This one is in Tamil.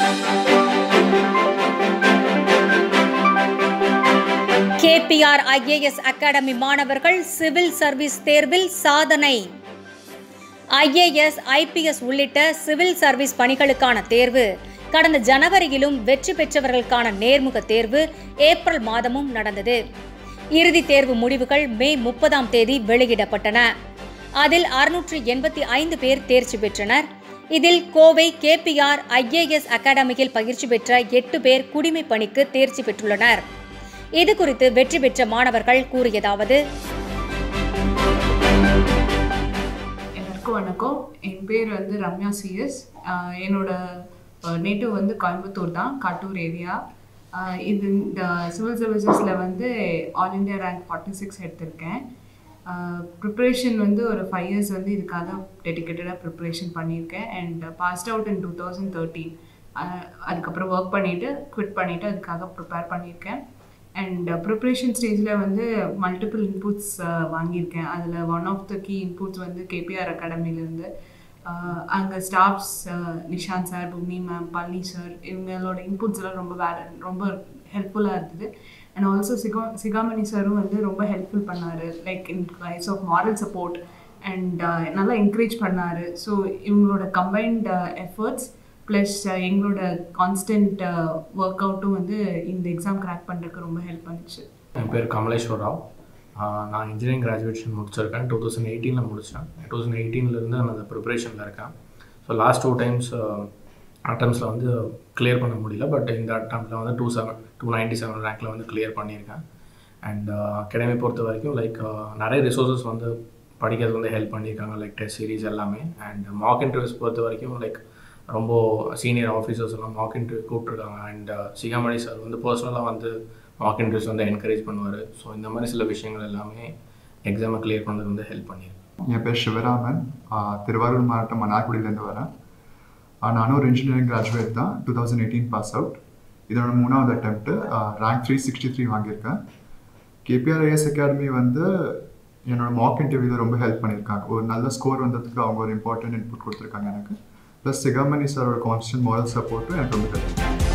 கேபிஆர் ஐஏஎஸ் அகாடமி மாணவர்கள் சிவில் சர்வீஸ் தேர்வில் சாதனை ஐஏஎஸ் ஐபிஎஸ் உள்ளிட்ட சிவில் சர்வீஸ் பணிகளுக்கான தேர்வு கடந்த ஜனவரியிலும் வெற்றி பெற்றவர்களுக்கான நேர்முக தேர்வு ஏப்ரல் மாதமும் நடந்தது இறுதித் தேர்வு முடிவுகள் மே முப்பதாம் தேதி வெளியிடப்பட்டன அதில் அறுநூற்று எண்பத்தி ஐந்து பேர் தேர்ச்சி பெற்றனர் இதில் கோவை கேபிஆர் ஐஏஎஸ் அகாடமியில் பயிற்சி பெற்ற எட்டு பேர் குடிமை பணிக்கு தேர்ச்சி பெற்றுள்ளனர் இது குறித்து வெற்றி பெற்ற மாணவர்கள் கூறியதாவது எல்லாருக்கும் வணக்கம் என் பேர் வந்து ரம்யா சிஎஸ் என்னோட நேட்டிவ் வந்து கோயம்புத்தூர் தான் காட்டூர் ஏரியா இது இந்த சிவில் சர்வீசஸில் வந்து all India rank forty six எடுத்திருக்கேன் ப்ரிப்ரேஷன் வந்து ஒரு ஃபைவ் இயர்ஸ் வந்து இதுக்காக டெடிக்கேட்டடாக ப்ரிப்ரேஷன் பண்ணியிருக்கேன் and passed out in two thousand thirteen அதுக்கப்புறம் ஒர்க் பண்ணிவிட்டு குவிட் பண்ணிவிட்டு அதுக்காக ப்ரிப்பேர் பண்ணியிருக்கேன் அண்ட் ப்ரிப்ரேஷன் ஸ்டேஜில் வந்து மல்டிபிள் இன்புட்ஸ் வாங்கியிருக்கேன் அதில் one of the key inputs வந்து கேபிஆர் அகாடமிலேருந்து அங்கே staffs Nishanth sir Bhoomi ma'am Palani sir இவங்களோட இன்புட்ஸ் எல்லாம் ரொம்ப வேற ரொம்ப ஹெல்ப்ஃபுல்லாக இருந்தது அண்ட் ஆல்சோ சிகா சிகாமணி சாரும் வந்து ரொம்ப ஹெல்ப்ஃபுல் பண்ணார் like in guise of moral support and நல்லா என்கரேஜ் பண்ணார் ஸோ இவங்களோட கம்பைன்ட் எஃபர்ட்ஸ் ப்ளஸ் எங்களோட கான்ஸ்டன்ட் ஒர்க் அவுட்டும் வந்து இந்த எக்ஸாம் கிராக் பண்ணுறதுக்கு ரொம்ப ஹெல்ப் பண்ணுச்சு என் பேர் கமலேஸ்வர் ராவ் நான் இன்ஜினியரிங் கிராஜுவேஷன் முடிச்சிருக்கேன் டூ தௌசண்ட் எயிட்டீனில் முடித்தேன் டூ தௌசண்ட் எயிட்டீன்லேருந்து நான் அந்த ப்ரிப்பரேஷனில் இருக்கேன் ஸோ லாஸ்ட் டூ டைம்ஸ் அட்டம்ஸில் வந்து கிளியர் பண்ண முடியல பட் இந்த அட்டம்ப்டில் வந்து two seven two ninety seven ரேங்க்கில் வந்து கிளியர் பண்ணியிருக்கேன் அண்ட் அகாடமி பொறுத்த வரைக்கும் லைக் நிறைய ரிசோர்ஸஸ் வந்து படிக்கிறது வந்து ஹெல்ப் பண்ணியிருக்காங்க லைக் டெஸ்ட் சீரிஸ் எல்லாமே அண்ட் மார்க் இன்டர்வியூஸ் பொறுத்த வரைக்கும் லைக் ரொம்ப சீனியர் ஆஃபீஸர்ஸ் எல்லாம் மார்க் இன்டர்வியூ கூப்பிட்ருக்காங்க அண்ட் சிகாமணி சார் வந்து பர்சனலாக வந்து மார்க் இன்டர்வியூஸ் வந்து என்கரேஜ் பண்ணுவார் ஸோ இந்த மாதிரி சில விஷயங்கள் எல்லாமே எக்ஸாமை கிளியர் பண்ணுறது வந்து ஹெல்ப் பண்ணியிருக்கு என் பேர் சிவராமன் திருவாரூர் மாவட்டம் மன்னார்குடியிலேருந்து வரேன் நானும் ஒரு இன்ஜினியரிங் கிராஜுவேட் தான் two thousand eighteen pass out இதோட மூணாவது attempt rank three sixty three வாங்கியிருக்கேன் கேபிஆர்ஐஎஸ் அகாடமி வந்து என்னோட மார்க் இன்டர்வியூவில் ரொம்ப ஹெல்ப் பண்ணியிருக்காங்க ஒரு நல்ல ஸ்கோர் வந்ததுக்கு அவங்க ஒரு இம்பார்ட்டன்ட் இன்புட் கொடுத்துருக்காங்க எனக்கு ப்ளஸ் சிகாமணி சாரோட கான்ஸ்டன்ட் மாரல் சப்போர்ட்டும் எனக்கு ரொம்ப ஹெல்ப்